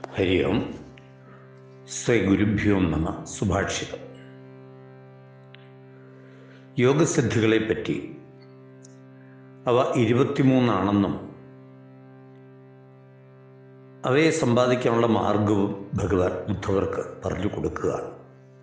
ഹരി ഓം ശ്രീ ഗുരുഭ്യോ നമ സുഭാഷിതം യോഗസിദ്ധികളെപ്പറ്റി അവ ഇരുപത്തിമൂന്നാണെന്നും അവയെ സമ്പാദിക്കാനുള്ള മാർഗവും ഭഗവാൻ ഉദ്ധവർക്ക് പറഞ്ഞു കൊടുക്കുകയാണ്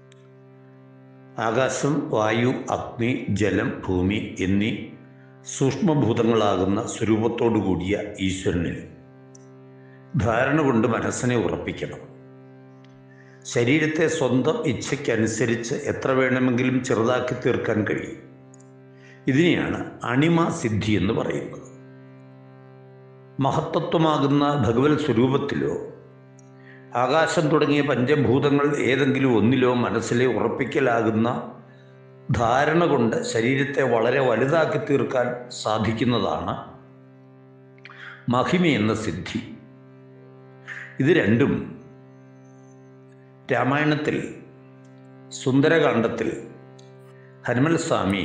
ആകാശം വായു അഗ്നി ജലം ഭൂമി എന്നീ സൂക്ഷ്മഭൂതങ്ങളാകുന്ന സ്വരൂപത്തോടു കൂടിയ ഈശ്വരനിൽ ധാരണ കൊണ്ട് മനസ്സിനെ ഉറപ്പിക്കണം ശരീരത്തെ സ്വന്തം ഇച്ഛയ്ക്കനുസരിച്ച് എത്ര വേണമെങ്കിലും ചെറുതാക്കി തീർക്കാൻ കഴിയും ഇതിനെയാണ് അണിമ സിദ്ധി എന്ന് പറയുന്നത് മഹത്തത്വമാകുന്ന ഭഗവത് സ്വരൂപത്തിലോ ആകാശം തുടങ്ങിയ പഞ്ചഭൂതങ്ങൾ ഏതെങ്കിലും ഒന്നിലോ മനസ്സിലെ ഉറപ്പിക്കലാകുന്ന ധാരണ കൊണ്ട് ശരീരത്തെ വളരെ വലുതാക്കി തീർക്കാൻ സാധിക്കുന്നതാണ് മഹിമ എന്ന സിദ്ധി ഇത് രണ്ടും രാമായണത്തിൽ സുന്ദരകാന്ഡത്തിൽ ഹനുമൽ സ്വാമി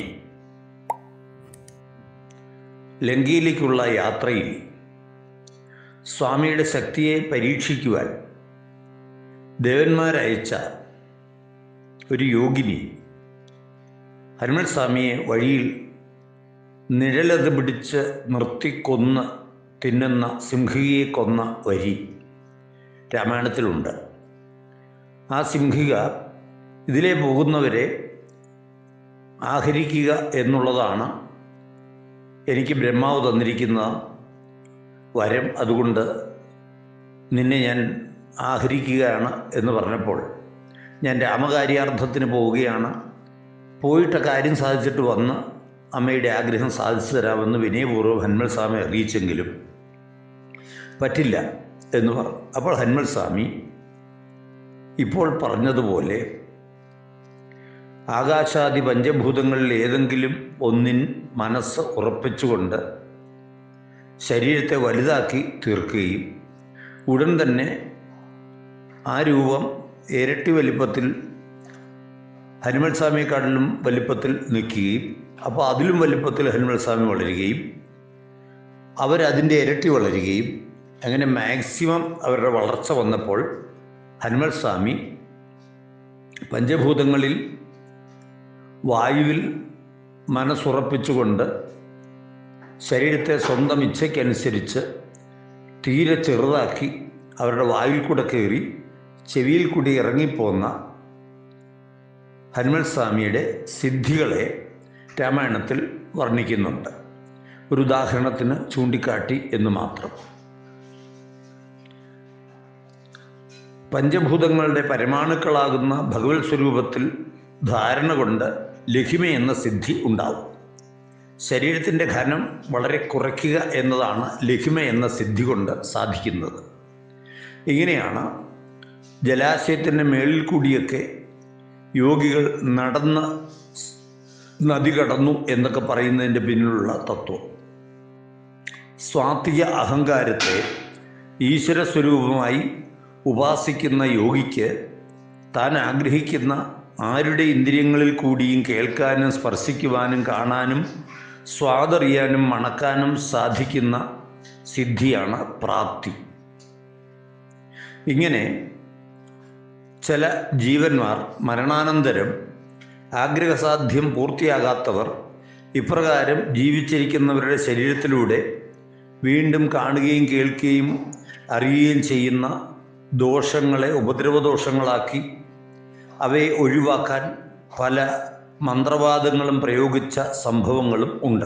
ലങ്കയിലേക്കുള്ള യാത്രയിൽ സ്വാമിയുടെ ശക്തിയെ പരീക്ഷിക്കുവാൻ ദേവന്മാരയച്ച ഒരു യോഗിനി ഹനുമൽ സ്വാമിയെ വഴിയിൽ നിഴലത് പിടിച്ച് നിർത്തിക്കൊന്ന് തിന്നുന്ന സിംഹികയെ കൊന്ന വരി രാമായണത്തിലുണ്ട് ആ സിംഹിക ഇതിലെ പോകുന്നവരെ ആഹരിക്കുക എന്നുള്ളതാണ് എനിക്ക് ബ്രഹ്മാവ് തന്നിരിക്കുന്ന വരം അതുകൊണ്ട് നിന്നെ ഞാൻ ആഹരിക്കുകയാണ് എന്ന് പറഞ്ഞപ്പോൾ ഞാൻ രാമകാര്യാർത്ഥത്തിന് പോവുകയാണ് പോയിട്ട് കാര്യം സാധിച്ചിട്ട് വന്ന് അമ്മയുടെ ആഗ്രഹം സാധിച്ചു തരാമെന്ന് വിനയപൂർവ്വം ഹന്മൽ സ്വാമി അറിയിച്ചെങ്കിലും പറ്റില്ല എന്ന് പറഞ്ഞു അപ്പോൾ ഹന്മൽ സ്വാമി ഇപ്പോൾ പറഞ്ഞതുപോലെ ആകാശാദി പഞ്ചഭൂതങ്ങളിൽ ഏതെങ്കിലും ഒന്നിൻ മനസ്സ് ഉറപ്പിച്ചുകൊണ്ട് ശരീരത്തെ വലുതാക്കി തീർക്കുകയും ഉടൻ തന്നെ ആ രൂപം ഇരട്ടി വലിപ്പത്തിൽ ഹനുമൽ സ്വാമിയെക്കാട്ടിലും വലിപ്പത്തിൽ നിൽക്കുകയും അപ്പോൾ അതിലും വലിപ്പത്തിൽ ഹനുമൽ സ്വാമി വളരുകയും അവരതിൻ്റെ ഇരട്ടി വളരുകയും അങ്ങനെ മാക്സിമം അവരുടെ വളർച്ച വന്നപ്പോൾ ഹനുമൽ സ്വാമി പഞ്ചഭൂതങ്ങളിൽ വായുവിൽ മനസ്സുറപ്പിച്ചുകൊണ്ട് ശരീരത്തെ സ്വന്തം ഇച്ഛയ്ക്കനുസരിച്ച് തീരെ ചെറുതാക്കി അവരുടെ വായിൽ കൂടെ കയറി ചെവിയിൽ കൂടി ഇറങ്ങിപ്പോന്ന ഹനുമൽ സ്വാമിയുടെ സിദ്ധികളെ രാമായണത്തിൽ വർണ്ണിക്കുന്നുണ്ട് ഒരു ഉദാഹരണത്തിന് ചൂണ്ടിക്കാട്ടി എന്ന് മാത്രം പഞ്ചഭൂതങ്ങളുടെ പരമാണുക്കളാകുന്ന ഭഗവത് സ്വരൂപത്തിൽ ധാരണ കൊണ്ട് ലഘിമ എന്ന സിദ്ധി ഉണ്ടാവും ശരീരത്തിൻ്റെ ഘനം വളരെ കുറയ്ക്കുക എന്നതാണ് ലഘിമ എന്ന സിദ്ധി കൊണ്ട് സാധിക്കുന്നത് ഇങ്ങനെയാണ് ജലാശയത്തിൻ്റെ മേളിൽ കൂടിയൊക്കെ യോഗികൾ നടന്ന് നദി കടന്നു എന്നൊക്കെ പറയുന്നതിൻ്റെ പിന്നിലുള്ള തത്വം സ്വാത്വിക അഹങ്കാരത്തെ ഈശ്വര സ്വരൂപമായി ഉപാസിക്കുന്ന യോഗിക്ക് താൻ ആഗ്രഹിക്കുന്ന ആരുടെ ഇന്ദ്രിയങ്ങളിൽ കൂടിയും കേൾക്കാനും സ്പർശിക്കുവാനും കാണാനും സ്വാദറിയാനും മണക്കാനും സാധിക്കുന്ന സിദ്ധിയാണ് പ്രാപ്തി ഇങ്ങനെ ചില ജീവന്മാർ മരണാനന്തരം ആഗ്രഹസാധ്യം പൂർത്തിയാകാത്തവർ ഇപ്രകാരം ജീവിച്ചിരിക്കുന്നവരുടെ ശരീരത്തിലൂടെ വീണ്ടും കാണുകയും കേൾക്കുകയും അറിയുകയും ചെയ്യുന്ന ദോഷങ്ങളെ ഉപദ്രവദോഷങ്ങളാക്കി അവയെ ഒഴിവാക്കാൻ പല മന്ത്രവാദങ്ങളും പ്രയോഗിച്ച സംഭവങ്ങളും ഉണ്ട്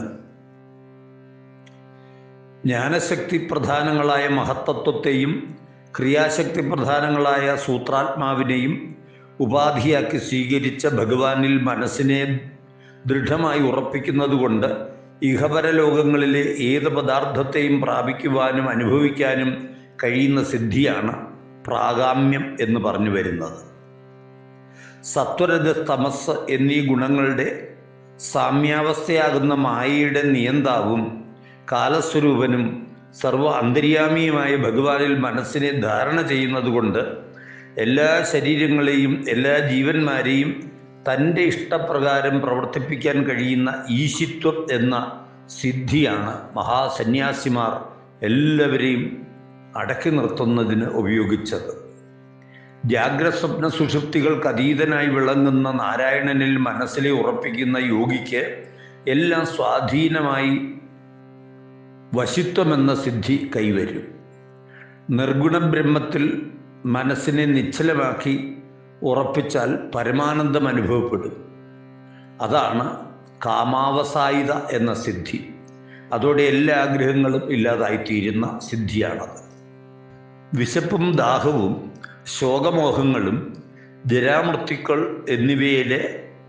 ജ്ഞാനശക്തി പ്രധാനങ്ങളായ മഹത്തത്വത്തെയും ക്രിയാശക്തി പ്രധാനങ്ങളായ സൂത്രാത്മാവിനെയും ഉപാധിയാക്കി സ്വീകരിച്ച ഭഗവാനിൽ മനസ്സിനെ ദൃഢമായി ഉറപ്പിക്കുന്നതുകൊണ്ട് ഇഹപരലോകങ്ങളിലെ ഏത് പദാർത്ഥത്തെയും പ്രാപിക്കുവാനും അനുഭവിക്കാനും കഴിയുന്ന സിദ്ധിയാണ് പ്രാഗാമ്യം എന്ന് പറഞ്ഞു വരുന്നത് സത്വരജ തമസ് എന്നീ ഗുണങ്ങളുടെ സാമ്യാവസ്ഥയാകുന്ന മായയുടെ നിയന്താവും കാലസ്വരൂപനും സർവ അന്തര്യാമിയുമായ ഭഗവാനിൽ മനസ്സിനെ ധാരണ ചെയ്യുന്നതുകൊണ്ട് എല്ലാ ശരീരങ്ങളെയും എല്ലാ ജീവന്മാരെയും തൻ്റെ ഇഷ്ടപ്രകാരം പ്രവർത്തിപ്പിക്കാൻ കഴിയുന്ന ഈശിത്വം എന്ന സിദ്ധിയാണ് മഹാസന്യാസിമാർ എല്ലാവരെയും അടക്കി നിർത്തുന്നതിന് ഉപയോഗിച്ചത് ജാഗ്രസ്വപ്ന സുഷുപ്തികൾക്ക് അതീതനായി വിളങ്ങുന്ന നാരായണനിൽ മനസ്സിലെ ഉറപ്പിക്കുന്ന യോഗിക്ക് എല്ലാം സ്വാധീനമായി വശിത്വമെന്ന സിദ്ധി കൈവരും നിർഗുണ ബ്രഹ്മത്തിൽ മനസ്സിനെ നിശ്ചലമാക്കി ഉറപ്പിച്ചാൽ പരമാനന്ദം അനുഭവപ്പെടും അതാണ് കാമാവസായിത എന്ന സിദ്ധി അതോടെ എല്ലാ ആഗ്രഹങ്ങളും ഇല്ലാതായിത്തീരുന്ന സിദ്ധിയാണത് വിശപ്പും ദാഹവും ശോകമോഹങ്ങളും ജരാമൃത്യുക്കൾ എന്നിവയിലെ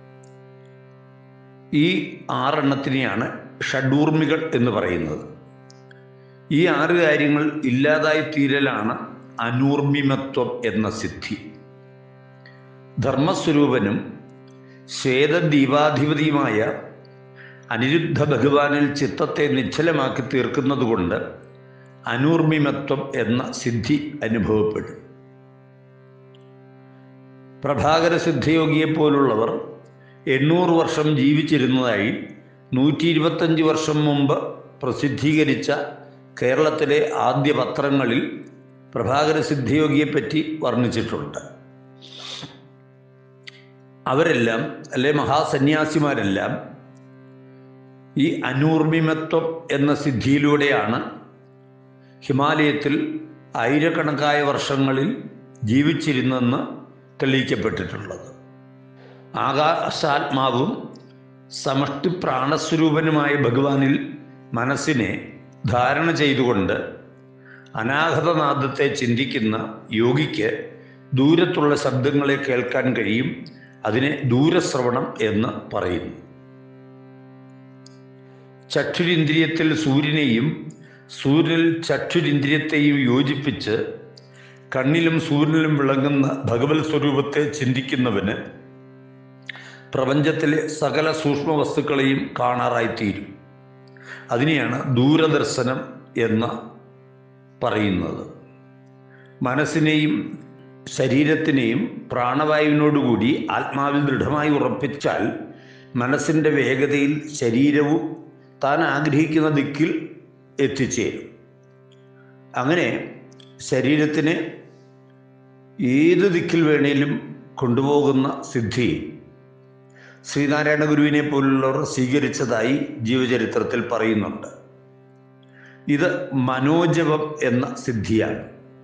ഈ ആറെണ്ണത്തിനെയാണ് ഷഡൂർമികൾ എന്ന് പറയുന്നത് ഈ ആറ് കാര്യങ്ങൾ ഇല്ലാതായി തീരലാണ് അനൂർമിമത്വം എന്ന സിദ്ധി ധർമ്മസ്വരൂപനും ശ്വേതദീപാധിപതിയുമായ അനിരുദ്ധ ഭഗവാനിൽ ചിത്തത്തെ നിശ്ചലമാക്കി തീർക്കുന്നതുകൊണ്ട് അനൂർമിമത്വം എന്ന സിദ്ധി അനുഭവപ്പെടും പ്രഭാകര സിദ്ധയോഗിയെപ്പോലുള്ളവർ എണ്ണൂറ് വർഷം ജീവിച്ചിരുന്നതായി നൂറ്റി ഇരുപത്തഞ്ച് വർഷം മുമ്പ് പ്രസിദ്ധീകരിച്ച കേരളത്തിലെ ആദ്യ പത്രങ്ങളിൽ പ്രഭാകര സിദ്ധയോഗിയെപ്പറ്റി വർണ്ണിച്ചിട്ടുണ്ട് അവരെല്ലാം അല്ലെ മഹാസന്യാസിമാരെല്ലാം ഈ അനൂർമിമത്വം എന്ന സിദ്ധിയിലൂടെയാണ് ഹിമാലയത്തിൽ ആയിരക്കണക്കായ വർഷങ്ങളിൽ ജീവിച്ചിരുന്നെന്ന് തെളിയിക്കപ്പെട്ടിട്ടുള്ളത് ആകാശാത്മാവും സമഷ്ടി പ്രാണസ്വരൂപനുമായ ഭഗവാനിൽ മനസ്സിനെ ധാരണ ചെയ്തുകൊണ്ട് അനാഹതനാദത്തെ ചിന്തിക്കുന്ന യോഗിക്ക് ദൂരത്തുള്ള ശബ്ദങ്ങളെ കേൾക്കാൻ കഴിയും അതിനെ ദൂരശ്രവണം എന്ന് പറയുന്നു ചക്ഷുരിന്ദ്രിയത്തിൽ സൂര്യനെയും സൂര്യനിൽ ചക്ഷുരിന്ദ്രിയത്തെയും യോജിപ്പിച്ച് കണ്ണിലും സൂര്യനിലും വിളങ്ങുന്ന ഭഗവത് സ്വരൂപത്തെ ചിന്തിക്കുന്നവന് പ്രപഞ്ചത്തിലെ സകല സൂക്ഷ്മ വസ്തുക്കളെയും കാണാറായിത്തീരും അതിനെയാണ് ദൂരദർശനം എന്ന് പറയുന്നത് മനസ്സിനെയും ശരീരത്തിനെയും പ്രാണവായുവിനോടുകൂടി ആത്മാവിൽ ദൃഢമായി ഉറപ്പിച്ചാൽ മനസ്സിൻ്റെ വേഗതയിൽ ശരീരവും താൻ ആഗ്രഹിക്കുന്ന ദിക്കിൽ എത്തിച്ചേരും അങ്ങനെ ശരീരത്തിനെ ഏത് ദിക്കിൽ വേണേലും കൊണ്ടുപോകുന്ന സിദ്ധി ശ്രീനാരായണ ഗുരുവിനെ പോലുള്ളവർ സ്വീകരിച്ചതായി ജീവചരിത്രത്തിൽ പറയുന്നുണ്ട് ഇത് മനോജപം എന്ന സിദ്ധിയാണ്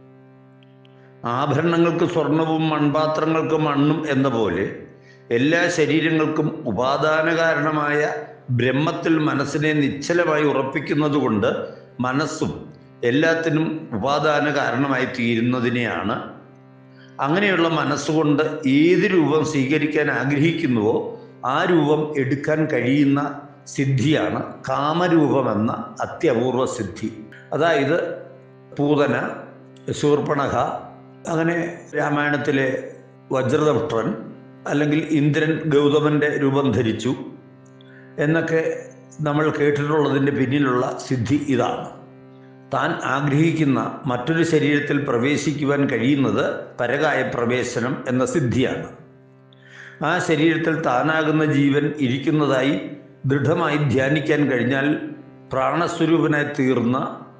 ആഭരണങ്ങൾക്ക് സ്വർണവും മൺപാത്രങ്ങൾക്ക് മണ്ണും എന്ന പോലെ എല്ലാ ശരീരങ്ങൾക്കും ഉപാദാന കാരണമായ ബ്രഹ്മത്തിൽ മനസ്സിനെ നിശ്ചലമായി ഉറപ്പിക്കുന്നത് കൊണ്ട് മനസ്സും എല്ലാത്തിനും ഉപാദാന കാരണമായി തീരുന്നതിനെയാണ് അങ്ങനെയുള്ള മനസ്സുകൊണ്ട് ഏത് രൂപം സ്വീകരിക്കാൻ ആഗ്രഹിക്കുന്നുവോ ആ രൂപം എടുക്കാൻ കഴിയുന്ന സിദ്ധിയാണ് കാമരൂപമെന്ന അത്യപൂർവ സിദ്ധി അതായത് പൂതന ശൂർപ്പണഖ അങ്ങനെ രാമായണത്തിലെ വജ്രദംഷ്ട്രൻ അല്ലെങ്കിൽ ഇന്ദ്രൻ ഗൗതമൻ്റെ രൂപം ധരിച്ചു എന്നൊക്കെ നമ്മൾ കേട്ടിട്ടുള്ളതിൻ്റെ പിന്നിലുള്ള സിദ്ധി ഇതാണ് താൻ ആഗ്രഹിക്കുന്ന മറ്റൊരു ശരീരത്തിൽ പ്രവേശിക്കുവാൻ കഴിയുന്നത് പരകായ പ്രവേശനം എന്ന സിദ്ധിയാണ് ആ ശരീരത്തിൽ താനാകുന്ന ജീവൻ ഇരിക്കുന്നതായി ദൃഢമായി ധ്യാനിക്കാൻ കഴിഞ്ഞാൽ പ്രാണസ്വരൂപനായി തീർന്ന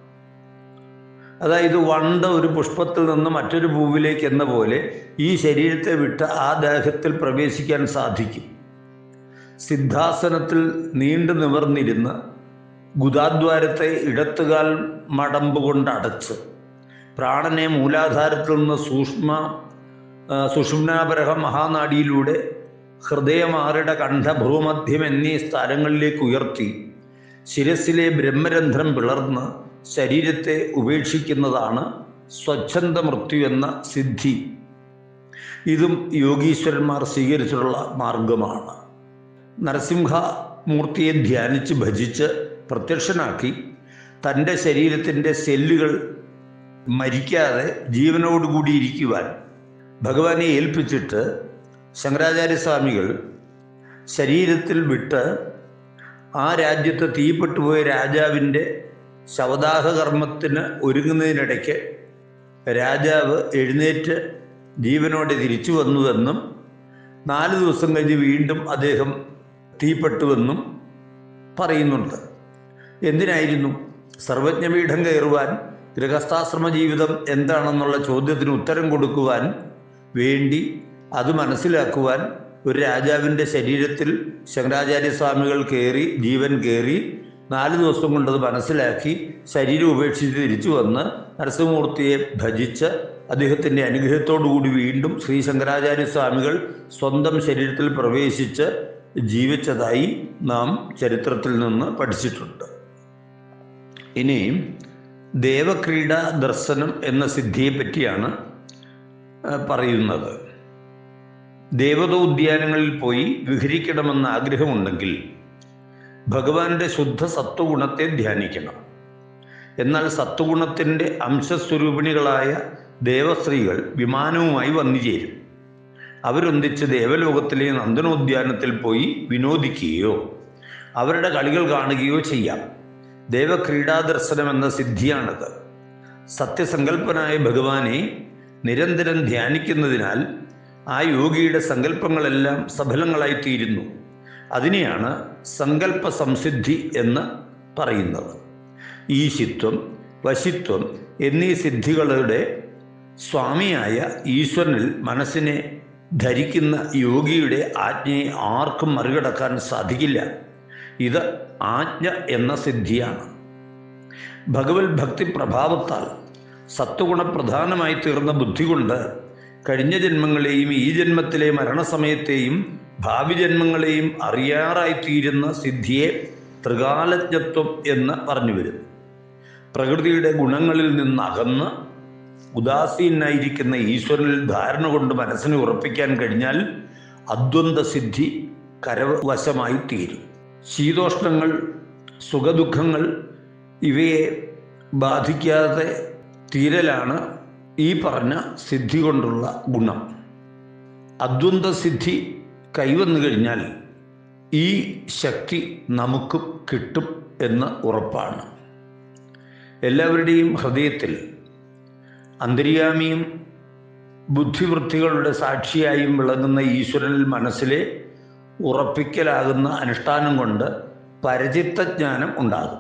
അതായത് വണ്ട് ഒരു പുഷ്പത്തിൽ നിന്ന് മറ്റൊരു പൂവിലേക്ക് എന്ന പോലെ ഈ ശരീരത്തെ വിട്ട് ആ ദേഹത്തിൽ പ്രവേശിക്കാൻ സാധിക്കും സിദ്ധാസനത്തിൽ നീണ്ടു നിവർന്നിരുന്ന് ഗുദാദ്വാരത്തെ ഇടത്തുകാൽ മടമ്പ് കൊണ്ട് അടച്ച് പ്രാണനെ മൂലാധാരത്തിൽ നിന്ന് സൂക്ഷ്മ സുഷുമ്നാപരഹ മഹാനാടിയിലൂടെ ഹൃദയമാറിട കണ്ഠ ഭ്രൂമധ്യം എന്നീ സ്ഥലങ്ങളിലേക്ക് ഉയർത്തി ശിരസിലെ ബ്രഹ്മരന്ധ്രം പിളർന്ന് ശരീരത്തെ ഉപേക്ഷിക്കുന്നതാണ് സ്വച്ഛന്ത മൃത്യു എന്ന സിദ്ധി ഇതും യോഗീശ്വരന്മാർ സ്വീകരിച്ചിട്ടുള്ള മാർഗമാണ് നരസിംഹമൂർത്തിയെ ധ്യാനിച്ച് ഭജിച്ച് പ്രത്യക്ഷനാക്കി തൻ്റെ ശരീരത്തിൻ്റെ സെല്ലുകൾ മരിക്കാതെ ജീവനോടുകൂടി ഇരിക്കുവാൻ ഭഗവാനെ ഏൽപ്പിച്ചിട്ട് ശങ്കരാചാര്യസ്വാമികൾ ശരീരത്തിൽ വിട്ട് ആ രാജ്യത്ത് തീപ്പെട്ടുപോയ രാജാവിൻ്റെ ശവദാഹ കർമ്മത്തിന് ഒരുങ്ങുന്നതിനിടയ്ക്ക് രാജാവ് എഴുന്നേറ്റ് ജീവനോടെ തിരിച്ചു വന്നുവെന്നും നാല് ദിവസം കഴിഞ്ഞ് വീണ്ടും അദ്ദേഹം തീപ്പെട്ടുവെന്നും പറയുന്നുണ്ട് എന്തിനായിരുന്നു സർവജ്ഞപീഠം കയറുവാൻ ഗൃഹസ്ഥാശ്രമ ജീവിതം എന്താണെന്നുള്ള ചോദ്യത്തിന് ഉത്തരം കൊടുക്കുവാൻ വേണ്ടി അത് മനസ്സിലാക്കുവാൻ ഒരു രാജാവിൻ്റെ ശരീരത്തിൽ ശങ്കരാചാര്യ സ്വാമികൾ കയറി ജീവൻ കയറി നാല് ദിവസം കൊണ്ടത് മനസ്സിലാക്കി ശരീരം ഉപേക്ഷിച്ച് തിരിച്ചു വന്ന് നരസിംഹമൂർത്തിയെ ഭജിച്ച് അദ്ദേഹത്തിൻ്റെ അനുഗ്രഹത്തോടുകൂടി വീണ്ടും ശ്രീ ശങ്കരാചാര്യ സ്വാമികൾ സ്വന്തം ശരീരത്തിൽ പ്രവേശിച്ച് ജീവിച്ചതായി നാം ചരിത്രത്തിൽ നിന്ന് പഠിച്ചിട്ടുണ്ട് ഇനി ദേവക്രീഡ ദർശനം എന്ന സിദ്ധിയെ പറ്റിയാണ് പറയുന്നത് ദേവത ഉദ്യാനങ്ങളിൽ പോയി വിഹരിക്കണമെന്ന ആഗ്രഹമുണ്ടെങ്കിൽ ഭഗവാന്റെ ശുദ്ധ സത്വഗുണത്തെ ധ്യാനിക്കണം എന്നാൽ സത്വഗുണത്തിൻ്റെ അംശസ്വരൂപിണികളായ ദേവസ്ത്രീകൾ വിമാനവുമായി വന്നു ചേരും അവരൊന്നിച്ച് ദേവലോകത്തിലെ നന്ദനോദ്യാനത്തിൽ പോയി വിനോദിക്കുകയോ അവരുടെ കളികൾ കാണുകയോ ചെയ്യാം ദേവക്രീഡാദർശനം എന്ന സിദ്ധിയാണത് സത്യസങ്കല്പനായ ഭഗവാനെ നിരന്തരം ധ്യാനിക്കുന്നതിനാൽ ആ യോഗിയുടെ സങ്കല്പങ്ങളെല്ലാം സഫലങ്ങളായി തീരുന്നു അതിനെയാണ് സങ്കല്പ സംസിദ്ധി എന്ന് പറയുന്നത് ഈശിത്വം വശിത്വം എന്നീ സിദ്ധികളുടെ സ്വാമിയായ ഈശ്വരനിൽ മനസ്സിനെ ധരിക്കുന്ന യോഗിയുടെ ആജ്ഞയെ ആർക്കും മറികടക്കാൻ സാധിക്കില്ല ഇത് ആജ്ഞ എന്ന സിദ്ധിയാണ് ഭഗവത് ഭക്തി പ്രഭാവത്താൽ സത്വഗുണപ്രധാനമായി തീർന്ന ബുദ്ധി കൊണ്ട് കഴിഞ്ഞ ജന്മങ്ങളെയും ഈ ജന്മത്തിലെ മരണസമയത്തെയും ഭാവി ജന്മങ്ങളെയും അറിയാറായിത്തീരുന്ന സിദ്ധിയെ ത്രികാലജ്ഞത്വം എന്ന് പറഞ്ഞു വരുന്നു പ്രകൃതിയുടെ ഗുണങ്ങളിൽ നിന്ന് അകന്ന് ഉദാസീനായിരിക്കുന്ന ഈശ്വരനിൽ ധാരണ കൊണ്ട് മനസ്സിനെ ഉറപ്പിക്കാൻ കഴിഞ്ഞാൽ അദ്വന്ദ് സിദ്ധി കരവശമായി തീരും ശീതോഷ്ണങ്ങൾ സുഖദുഃഖങ്ങൾ ഇവയെ ബാധിക്കാതെ തീരലാണ് ഈ പറഞ്ഞ സിദ്ധി കൊണ്ടുള്ള ഗുണം അദ്വന്ദ് സിദ്ധി കൈവന്നു കഴിഞ്ഞാൽ ഈ ശക്തി നമുക്ക് കിട്ടും എന്ന് ഉറപ്പാണ് എല്ലാവരുടെയും ഹൃദയത്തിൽ അന്തര്യാമിയും ബുദ്ധിവൃത്തികളുടെ സാക്ഷിയായും വിളങ്ങുന്ന ഈശ്വരനിൽ മനസ്സിലെ ഉറപ്പിക്കലാകുന്ന അനുഷ്ഠാനം കൊണ്ട് പരിചിത്തജ്ഞാനം ഉണ്ടാകും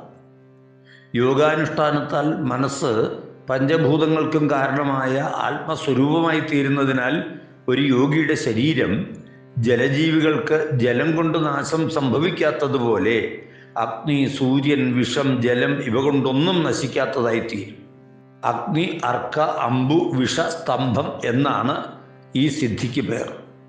യോഗാനുഷ്ഠാനത്താൽ മനസ്സ് പഞ്ചഭൂതങ്ങൾക്കും കാരണമായ ആത്മസ്വരൂപമായി തീരുന്നതിനാൽ ഒരു യോഗിയുടെ ശരീരം ജലജീവികൾക്ക് ജലം കൊണ്ട് നാശം സംഭവിക്കാത്തതുപോലെ അഗ്നി സൂര്യൻ വിഷം ജലം ഇവ കൊണ്ടൊന്നും നശിക്കാത്തതായി തീരും അഗ്നി അർക്ക അമ്പു വിഷ സ്തംഭം എന്നാണ് ഈ സിദ്ധിക്ക് പേർ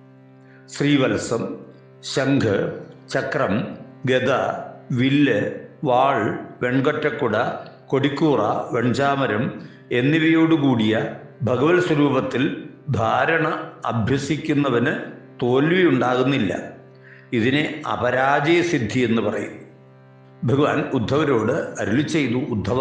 ശ്രീവത്സം ശംഖ് ചക്രം ഗദ വില്ല് വാൾ വെൺകൊറ്റക്കുട കൊടിക്കൂറ വെൺചാമരം എന്നിവയോടുകൂടിയ ഭഗവത് സ്വരൂപത്തിൽ ധാരണ അഭ്യസിക്കുന്നവന് തോൽവിയുണ്ടാകുന്നില്ല ഇതിനെ അപരാജയ സിദ്ധി എന്ന് പറയും ഭഗവാൻ ഉദ്ധവരോട് അരുളി ചെയ്തു ഉദ്ധവ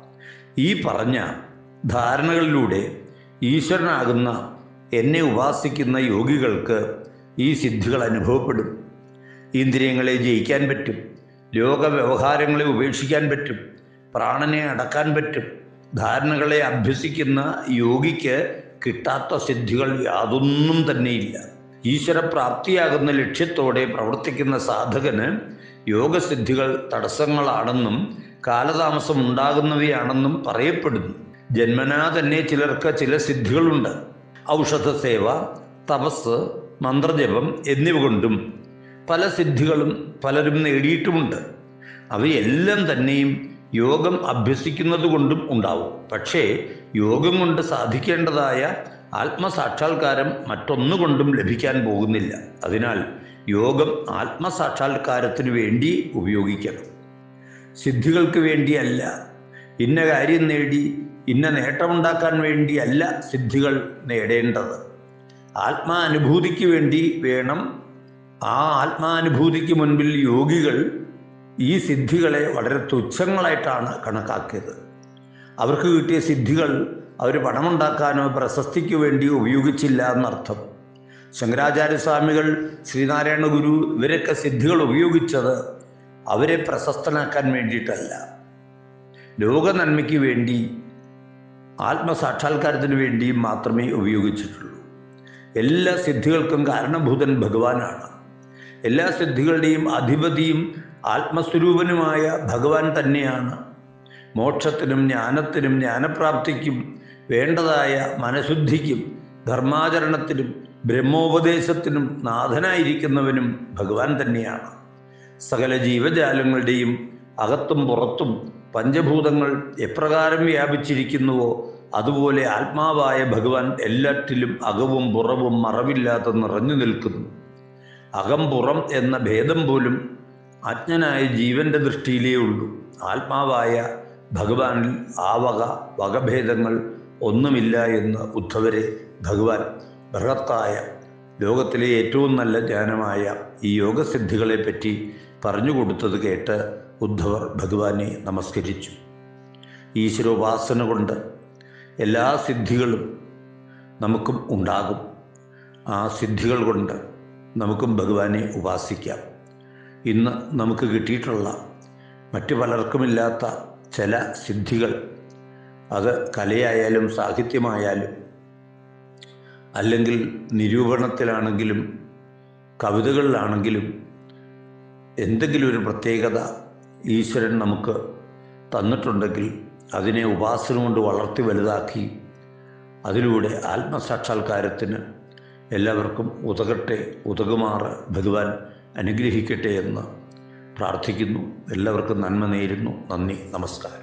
ഈ പറഞ്ഞ ധാരണകളിലൂടെ ഈശ്വരനാകുന്ന എന്നെ ഉപാസിക്കുന്ന യോഗികൾക്ക് ഈ സിദ്ധികൾ അനുഭവപ്പെടും ഇന്ദ്രിയങ്ങളെ ജയിക്കാൻ പറ്റും ലോകവ്യവഹാരങ്ങളെ ഉപേക്ഷിക്കാൻ പറ്റും പ്രാണനെ അടക്കാൻ പറ്റും ധാരണകളെ അഭ്യസിക്കുന്ന യോഗിക്ക് കിട്ടാത്ത സിദ്ധികൾ യാതൊന്നും തന്നെയില്ല ഈശ്വരപ്രാപ്തിയാകുന്ന ലക്ഷ്യത്തോടെ പ്രവർത്തിക്കുന്ന സാധകന് യോഗസിദ്ധികൾ തടസ്സങ്ങളാണെന്നും കാലതാമസം ഉണ്ടാകുന്നവയാണെന്നും പറയപ്പെടുന്നു ജന്മനാ തന്നെ ചിലർക്ക് ചില സിദ്ധികളുണ്ട് ഔഷധ സേവ തപസ് മന്ത്രജപം എന്നിവ കൊണ്ടും പല സിദ്ധികളും പലരും നേടിയിട്ടുമുണ്ട് അവയെല്ലാം തന്നെയും യോഗം അഭ്യസിക്കുന്നത് കൊണ്ടും ഉണ്ടാവും പക്ഷേ യോഗം കൊണ്ട് സാധിക്കേണ്ടതായ ആത്മസാക്ഷാത്കാരം മറ്റൊന്നുകൊണ്ടും ലഭിക്കാൻ പോകുന്നില്ല അതിനാൽ യോഗം ആത്മസാക്ഷാത്കാരത്തിന് വേണ്ടി ഉപയോഗിക്കണം സിദ്ധികൾക്ക് വേണ്ടിയല്ല ഇന്ന കാര്യം നേടി ഇന്ന നേട്ടമുണ്ടാക്കാൻ വേണ്ടിയല്ല സിദ്ധികൾ നേടേണ്ടത് ആത്മാനുഭൂതിക്ക് വേണ്ടി വേണം ആ ആത്മാനുഭൂതിക്ക് മുൻപിൽ യോഗികൾ ഈ സിദ്ധികളെ വളരെ തുച്ഛങ്ങളായിട്ടാണ് കണക്കാക്കിയത് അവർക്ക് കിട്ടിയ സിദ്ധികൾ അവർ പണമുണ്ടാക്കാനോ പ്രശസ്തിക്ക് വേണ്ടി ഉപയോഗിച്ചില്ല എന്നർത്ഥം ശങ്കരാചാര്യസ്വാമികൾ ശ്രീനാരായണ ഗുരു ഇവരൊക്കെ സിദ്ധികൾ ഉപയോഗിച്ചത് അവരെ പ്രശസ്തനാക്കാൻ വേണ്ടിയിട്ടല്ല ലോക നന്മയ്ക്ക് വേണ്ടി ആത്മസാക്ഷാത്കാരത്തിന് വേണ്ടിയും മാത്രമേ ഉപയോഗിച്ചിട്ടുള്ളൂ എല്ലാ സിദ്ധികൾക്കും കാരണഭൂതൻ ഭഗവാനാണ് എല്ലാ സിദ്ധികളുടെയും അധിപതിയും ആത്മസ്വരൂപനുമായ ഭഗവാൻ തന്നെയാണ് മോക്ഷത്തിനും ജ്ഞാനത്തിനും ജ്ഞാനപ്രാപ്തിക്കും വേണ്ടതായ മനഃശുദ്ധിക്കും ധർമാചരണത്തിനും ബ്രഹ്മോപദേശത്തിനും നാഥനായിരിക്കുന്നവനും ഭഗവാൻ തന്നെയാണ് സകല ജീവജാലങ്ങളുടെയും അകത്തും പുറത്തും പഞ്ചഭൂതങ്ങൾ എപ്രകാരം വ്യാപിച്ചിരിക്കുന്നുവോ അതുപോലെ ആത്മാവായ ഭഗവാൻ എല്ലാറ്റിലും അകവും പുറവും മറവില്ലാതെ നിറഞ്ഞു നിൽക്കുന്നു അകം പുറം എന്ന ഭേദം പോലും അജ്ഞനായ ജീവന്റെ ദൃഷ്ടിയിലേ ഉള്ളൂ ആത്മാവായ ഭഗവാനിൽ ആ വക വകഭേദങ്ങൾ ഒന്നുമില്ല എന്ന് ഉദ്ധവരെ ഭഗവാൻ ബൃഹത്തായ ലോകത്തിലെ ഏറ്റവും നല്ല ജ്ഞാനമായ ഈ യോഗസിദ്ധികളെ പറ്റി പറഞ്ഞു കൊടുത്തത് കേട്ട് ഉദ്ധവർ ഭഗവാനെ നമസ്കരിച്ചു ഈശ്വരോപാസന കൊണ്ട് എല്ലാ സിദ്ധികളും നമുക്കും ഉണ്ടാകും ആ സിദ്ധികൾ കൊണ്ട് നമുക്കും ഭഗവാനെ ഉപാസിക്കാം ഇന്ന് നമുക്ക് കിട്ടിയിട്ടുള്ള മറ്റു പലർക്കുമില്ലാത്ത ചില സിദ്ധികൾ അത് കലയായാലും സാഹിത്യമായാലും അല്ലെങ്കിൽ നിരൂപണത്തിലാണെങ്കിലും കവിതകളിലാണെങ്കിലും എന്തെങ്കിലും ഒരു പ്രത്യേകത ഈശ്വരൻ നമുക്ക് തന്നിട്ടുണ്ടെങ്കിൽ അതിനെ ഉപാസന കൊണ്ട് വളർത്തി വലുതാക്കി അതിലൂടെ ആത്മസാക്ഷാത്കാരത്തിന് എല്ലാവർക്കും ഉതകട്ടെ ഉതകുമാറ് ഭഗവാൻ അനുഗ്രഹിക്കട്ടെ എന്ന് പ്രാർത്ഥിക്കുന്നു എല്ലാവർക്കും നന്മ നേരുന്നു നന്ദി നമസ്കാരം